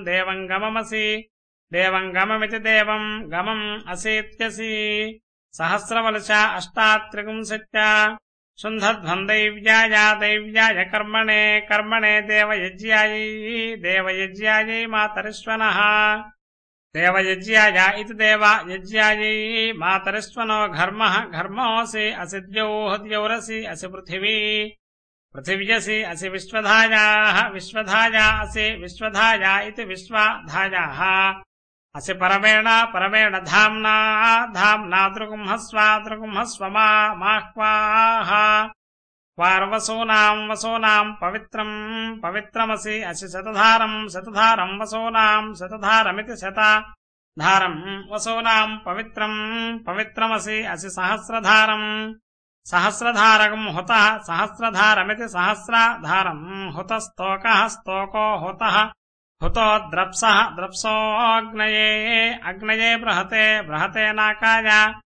దేవం గమమసి దేవం గమమితి దేవం గమం అసేత్యసి సహస్రవలశ అష్టాత్రిగుంసత్య శుంధధ్వందైవ్యాయ దైవ్యాయ కర్మణే కర్మణే దేవయజ్యాయై దేవయజ్యాయై మాతరిష్వనః దేవయజ్యాయ ఇది దేవయజ్యాయై మాతరిష్వనో ఘర్మః ఘర్మోऽसि असि द्यौः द्यौरसि असि पृथिवी पृथिव्यसि असि विश्वधायाः विश्वधाया असि विश्वधाया इति विश्वाधायाः असि परमेण परमेण धाम्ना धाम्ना दृगुंहस्व दृगुंहस्व मा माह्वाः वार्वसूनाम् वसूनाम् पवित्रम् पवित्रमसि असि शतधारम् शतधारम् वसूनाम् शतधारमिति शतधारम् वसूनाम् पवित्रम् पवित्रमसि असि सहस्रधारम् सहस्रधारकम् हुतः सहस्रधारमिति सहस्राधारम् हुतस्तोकः स्तोको हुतः हुतो द्रप्सः द्रप्सोऽग्नये अग्नये बृहते बृहते नाकाय